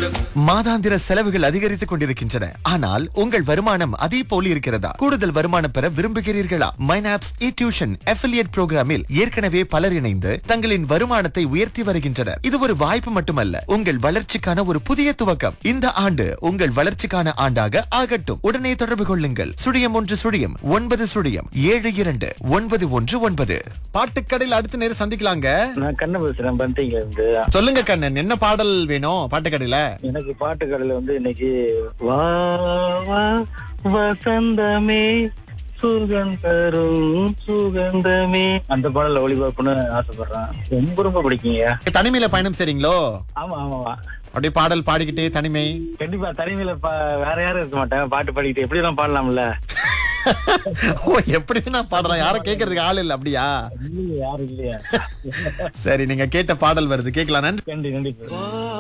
மாதாந்திர செலவுகள் அதிகரித்துக் கொண்டிருக்கின்றன ஆனால் உங்கள் வருமானம் அதே போல இருக்கிறதா கூடுதல் வருமானம் பெற விரும்புகிறீர்களா மைனாப்ஸ் இ டியூஷன் அஃபிலியேட் புரோகிராமில் ஏற்கனவே பலர் இணைந்து தங்களின் வருமானத்தை உயர்த்தி வருகின்றனர் இது ஒரு வாய்ப்பு மட்டுமல்ல உங்கள் வளர்ச்சிக்கான ஒரு புதிய துவக்கம் இந்த ஆண்டு உங்கள் வளர்ச்சிக்கான ஆண்டாக ஆகட்டும் உடனே தொடர்பு கொள்ளுங்கள் சுழியம் ஒன்று சுழியம் ஒன்பது சுழியம் ஏழு இரண்டு ஒன்பது ஒன்று ஒன்பது பாட்டுக்கடையில் அடுத்த நேரம் சந்திக்கலாங்க நான் கண்ணன் பேசுறேன் பந்திங்க இருந்து சொல்லுங்க கண்ணன் என்ன பாடல் வேணும் பாட்டுக்கடையில எனக்கு பாட்டு கடையில வந்து இன்னைக்கு வா வா வசந்தமே சுகந்தரும் சுகந்தமே அந்த பாடல ஒளிபரப்புன்னு ஆசைப்படுறேன் ரொம்ப ரொம்ப பிடிக்குங்க தனிமையில பயணம் செய்றீங்களோ ஆமா ஆமாவா அப்படியே பாடல் பாடிக்கிட்டே தனிமை கண்டிப்பா தனிமையில பா- வேற யாரும் இருக்க மாட்டேன் பாட்டு பாடிக்கிட்டு எப்படி எல்லாம் பாடலாம்ல ஓ எப்படி நான் பாடலாம் யாரும் கேட்கறதுக்கு ஆள் இல்ல அப்படியா இல்லையா யாரும் இல்லையா சரி நீங்க கேட்ட பாடல் வருது கேட்கலாம் நன்றி நன்றி நன்றி